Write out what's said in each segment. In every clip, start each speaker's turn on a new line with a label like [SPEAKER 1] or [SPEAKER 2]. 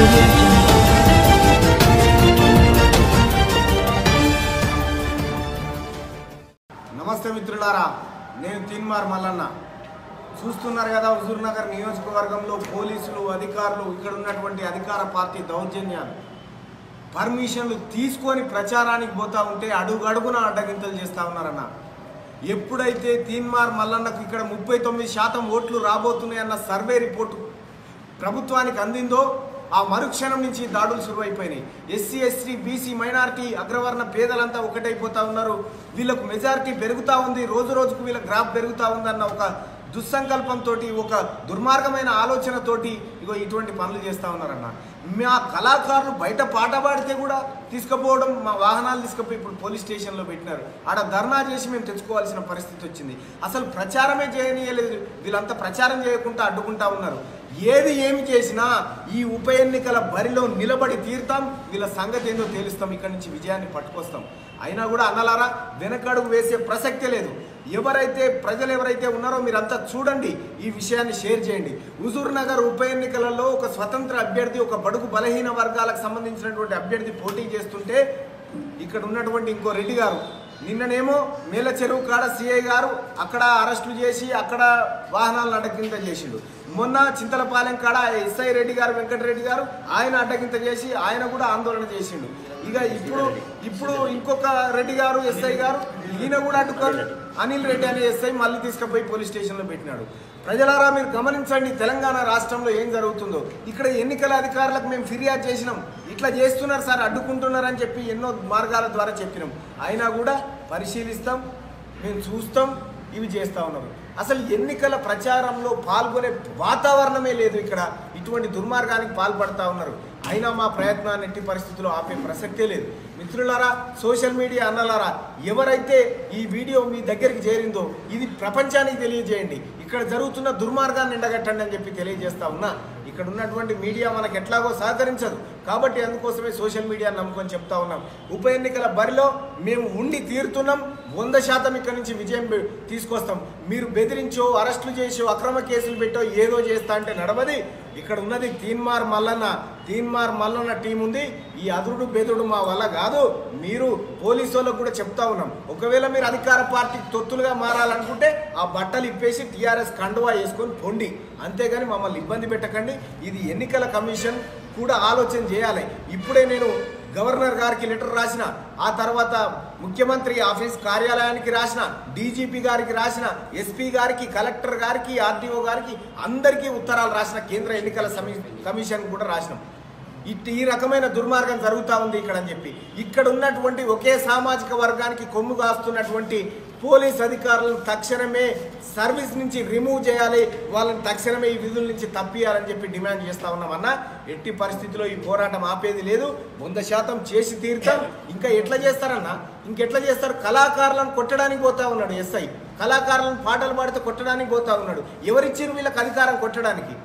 [SPEAKER 1] audio jungle.
[SPEAKER 2] నమస్తే మిత్రులారా నేను తిన్మార్ మల్లన్న చూస్తున్నారు కదా హుజూర్ నగర్ నియోజకవర్గంలో పోలీసులు అధికారులు ఇక్కడ ఉన్నటువంటి అధికార పార్టీ దౌర్జన్యాలు పర్మిషన్లు తీసుకొని ప్రచారానికి పోతా ఉంటే అడుగు అడుగున అడ్డగింతలు చేస్తా ఉన్నారన్న ఎప్పుడైతే తీన్మార్ మల్లన్నకు ఇక్కడ ముప్పై తొమ్మిది శాతం ఓట్లు రాబోతున్నాయన్న సర్వే రిపోర్టు ప్రభుత్వానికి అందిందో ఆ మరుక్షణం నుంచి దాడులు శురువైపోయినాయి ఎస్సీ ఎస్టీ బీసీ మైనారిటీ అగ్రవర్ణ పేదలంతా ఒకటైపోతా ఉన్నారు వీళ్ళకు మెజారిటీ పెరుగుతూ ఉంది రోజు రోజుకు వీళ్ళ గ్రాఫ్ పెరుగుతూ ఉందన్న ఒక దుస్సంకల్పంతో ఒక దుర్మార్గమైన ఆలోచనతోటి ఇగో ఇటువంటి పనులు చేస్తూ ఉన్నారన్న మా కళాకారులు బయట పాట పాడితే కూడా తీసుకుపోవడం మా వాహనాలు తీసుకుపోయి ఇప్పుడు పోలీస్ స్టేషన్లో పెట్టినారు ఆడ ధర్నా చేసి మేము తెచ్చుకోవాల్సిన పరిస్థితి వచ్చింది అసలు ప్రచారమే చేయనీయలేదు వీళ్ళంతా ప్రచారం చేయకుండా అడ్డుకుంటా ఉన్నారు ఏది ఏమి చేసినా ఈ ఉప ఎన్నికల బరిలో నిలబడి తీరుతాం వీళ్ళ సంగతి ఏందో తేలుస్తాం ఇక్కడి నుంచి విజయాన్ని పట్టుకొస్తాం అయినా కూడా అన్నలారా వెనకడుగు వేసే ప్రసక్తే లేదు ఎవరైతే ప్రజలు ఎవరైతే ఉన్నారో మీరంతా చూడండి ఈ విషయాన్ని షేర్ చేయండి హుజూర్ నగర్ ఉప ఎన్నికలలో ఒక స్వతంత్ర అభ్యర్థి ఒక బడుగు బలహీన వర్గాలకు సంబంధించినటువంటి అభ్యర్థి పోటీ చేస్తుంటే ఇక్కడ ఉన్నటువంటి ఇంకో రెడ్డి గారు నిన్ననేమో మేల చెరువు కాడ సిఐ గారు అక్కడ అరెస్టులు చేసి అక్కడ వాహనాలను అడ్డగింత చేసిండు మొన్న చింతలపాలెం కాడ ఎస్ఐ రెడ్డి గారు వెంకటరెడ్డి గారు ఆయన అడ్డగింత చేసి ఆయన కూడా ఆందోళన చేసిండు ఇక ఇప్పుడు ఇప్పుడు ఇంకొక రెడ్డి గారు ఎస్ఐ గారు ఈయన కూడా అడ్డుకొని అనిల్ రెడ్డి అనే ఎస్ఐ మళ్ళీ తీసుకుపోయి పోలీస్ స్టేషన్లో పెట్టినాడు ప్రజలారా మీరు గమనించండి తెలంగాణ రాష్ట్రంలో ఏం జరుగుతుందో ఇక్కడ ఎన్నికల అధికారులకు మేము ఫిర్యాదు చేసినాం ఇట్లా చేస్తున్నారు సార్ అడ్డుకుంటున్నారు అని చెప్పి ఎన్నో మార్గాల ద్వారా చెప్పినాం అయినా కూడా పరిశీలిస్తాం మేము చూస్తాం ఇవి చేస్తూ ఉన్నారు అసలు ఎన్నికల ప్రచారంలో పాల్గొనే వాతావరణమే లేదు ఇక్కడ ఇటువంటి దుర్మార్గానికి పాల్పడతా ఉన్నారు అయినా మా ప్రయత్నాన్ని ఎట్టి పరిస్థితుల్లో ఆపే ప్రసక్తే లేదు మిత్రులారా సోషల్ మీడియా అన్నలారా ఎవరైతే ఈ వీడియో మీ దగ్గరికి చేరిందో ఇది ప్రపంచానికి తెలియజేయండి ఇక్కడ జరుగుతున్న దుర్మార్గాన్ని ఎండగట్టండి అని చెప్పి తెలియజేస్తా ఉన్నా ఇక్కడ ఉన్నటువంటి మీడియా మనకు ఎట్లాగో సహకరించదు కాబట్టి అందుకోసమే సోషల్ మీడియా నమ్ముకొని చెప్తా ఉన్నాం ఉప ఎన్నికల బరిలో మేము ఉండి తీరుతున్నాం వంద శాతం ఇక్కడ నుంచి విజయం పె- తీసుకొస్తాం మీరు బెదిరించో అరెస్టులు చేసో అక్రమ కేసులు పెట్టో ఏదో చేస్తా అంటే నడవది ఇక్కడ ఉన్నది తీన్మార్ మల్లన్న తీన్మార్ మల్లన్న టీం ఉంది ఈ అదురుడు బెదుడు మా వల్ల కాదు మీరు పోలీసు వాళ్ళకు కూడా చెప్తా ఉన్నాం ఒకవేళ మీరు అధికార పార్టీకి తొత్తులుగా మారాలనుకుంటే ఆ బట్టలు ఇప్పేసి టీఆర్ఎస్ కండువా వేసుకొని పొండి అంతేగాని మమ్మల్ని ఇబ్బంది పెట్టకండి ఇది ఎన్నికల కమిషన్ కూడా ఆలోచన చేయాలి ఇప్పుడే నేను గవర్నర్ గారికి లెటర్ రాసిన ఆ తర్వాత ముఖ్యమంత్రి ఆఫీస్ కార్యాలయానికి రాసిన డీజీపీ గారికి రాసిన ఎస్పీ గారికి కలెక్టర్ గారికి ఆర్డీఓ గారికి అందరికీ ఉత్తరాలు రాసిన కేంద్ర ఎన్నికల సమీ కమిషన్ కూడా రాసినాం ఇట్ ఈ రకమైన దుర్మార్గం జరుగుతూ ఉంది ఇక్కడ అని చెప్పి ఇక్కడ ఉన్నటువంటి ఒకే సామాజిక వర్గానికి కొమ్ము కాస్తున్నటువంటి పోలీస్ అధికారులను తక్షణమే సర్వీస్ నుంచి రిమూవ్ చేయాలి వాళ్ళని తక్షణమే ఈ విధుల నుంచి తప్పియాలని చెప్పి డిమాండ్ చేస్తా ఉన్నామన్నా ఎట్టి పరిస్థితిలో ఈ పోరాటం ఆపేది లేదు వంద శాతం చేసి తీరుతాం ఇంకా ఎట్లా చేస్తారన్నా ఇంకెట్లా చేస్తారు కళాకారులను కొట్టడానికి పోతా ఉన్నాడు ఎస్ఐ కళాకారులను పాటలు పాడితే కొట్టడానికి పోతా ఉన్నాడు ఎవరిచ్చారు వీళ్ళకి అధికారం కొట్టడానికి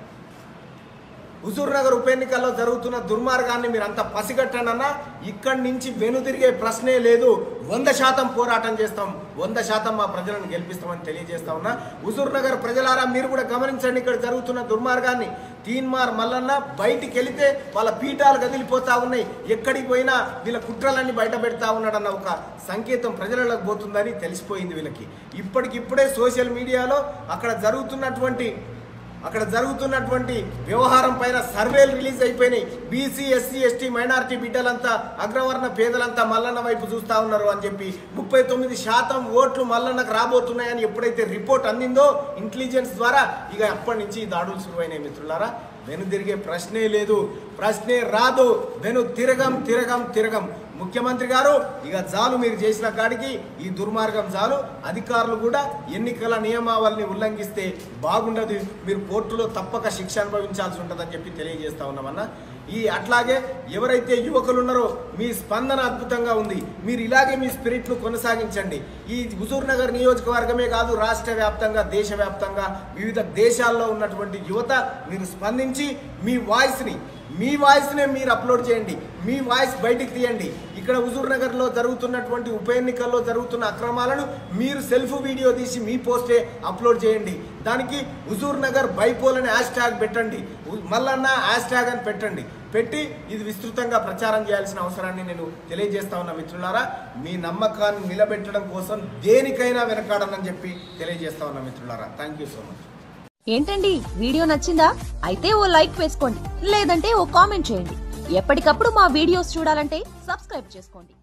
[SPEAKER 2] హుజూర్ నగర్ ఉప ఎన్నికల్లో జరుగుతున్న దుర్మార్గాన్ని మీరు అంత పసిగట్టండి అన్న ఇక్కడి నుంచి వెనుదిరిగే ప్రశ్నే లేదు వంద శాతం పోరాటం చేస్తాం వంద శాతం మా ప్రజలను గెలిపిస్తామని తెలియజేస్తా ఉన్నా హుజూర్ నగర్ ప్రజలారా మీరు కూడా గమనించండి ఇక్కడ జరుగుతున్న దుర్మార్గాన్ని తీన్మార్ మల్లన్న బయటికి వెళితే వాళ్ళ పీఠాలు కదిలిపోతా ఉన్నాయి ఎక్కడికి పోయినా వీళ్ళ కుట్రలన్నీ బయట పెడతా ఉన్నాడన్న ఒక సంకేతం ప్రజలకు పోతుందని తెలిసిపోయింది వీళ్ళకి ఇప్పటికిప్పుడే సోషల్ మీడియాలో అక్కడ జరుగుతున్నటువంటి అక్కడ జరుగుతున్నటువంటి వ్యవహారం పైన సర్వేలు రిలీజ్ అయిపోయినాయి బీసీ ఎస్సీ ఎస్టీ మైనారిటీ బిడ్డలంతా అగ్రవర్ణ పేదలంతా మల్లన్న వైపు చూస్తా ఉన్నారు అని చెప్పి ముప్పై తొమ్మిది శాతం ఓట్లు మల్లన్నకు రాబోతున్నాయని ఎప్పుడైతే రిపోర్ట్ అందిందో ఇంటెలిజెన్స్ ద్వారా ఇక అప్పటి నుంచి ఈ దాడులు శురువైనాయి మిత్రులారా వెను తిరిగే ప్రశ్నే లేదు ప్రశ్నే రాదు వెను తిరగం తిరగం తిరగం ముఖ్యమంత్రి గారు ఇక చాలు మీరు చేసిన కాడికి ఈ దుర్మార్గం చాలు అధికారులు కూడా ఎన్నికల నియమావళిని ఉల్లంఘిస్తే బాగుండదు మీరు కోర్టులో తప్పక శిక్ష అనుభవించాల్సి ఉంటుందని చెప్పి తెలియజేస్తా ఉన్నామన్నా ఈ అట్లాగే ఎవరైతే యువకులు ఉన్నారో మీ స్పందన అద్భుతంగా ఉంది మీరు ఇలాగే మీ స్పిరిట్ను కొనసాగించండి ఈ హుజూర్ నగర్ నియోజకవర్గమే కాదు రాష్ట్ర వ్యాప్తంగా దేశవ్యాప్తంగా వివిధ దేశాల్లో ఉన్నటువంటి యువత మీరు స్పందించి మీ వాయిస్ని మీ వాయిస్నే మీరు అప్లోడ్ చేయండి మీ వాయిస్ బయటికి తీయండి ఇక్కడ హుజూర్ నగర్లో జరుగుతున్నటువంటి ఉప ఎన్నికల్లో జరుగుతున్న అక్రమాలను మీరు సెల్ఫ్ వీడియో తీసి మీ పోస్టే అప్లోడ్ చేయండి దానికి హుజూర్ నగర్ బైపోల్ అనే హ్యాష్ ట్యాగ్ పెట్టండి ఉ- మల్లన్న హ్యాష్ ట్యాగ్ అని పెట్టండి పెట్టి ఇది విస్తృతంగా ప్రచారం చేయాల్సిన అవసరాన్ని నేను తెలియజేస్తా ఉన్నా మిత్రులారా మీ నమ్మకాన్ని నిలబెట్టడం కోసం దేనికైనా వెనకాడనని చెప్పి తెలియజేస్తా ఉన్నా మిత్రులారా థ్యాంక్ యూ సో మచ్
[SPEAKER 1] ఏంటండి వీడియో నచ్చిందా అయితే ఓ లైక్ వేసుకోండి లేదంటే ఓ కామెంట్ చేయండి ఎప్పటికప్పుడు మా వీడియోస్ చూడాలంటే సబ్స్క్రైబ్ చేసుకోండి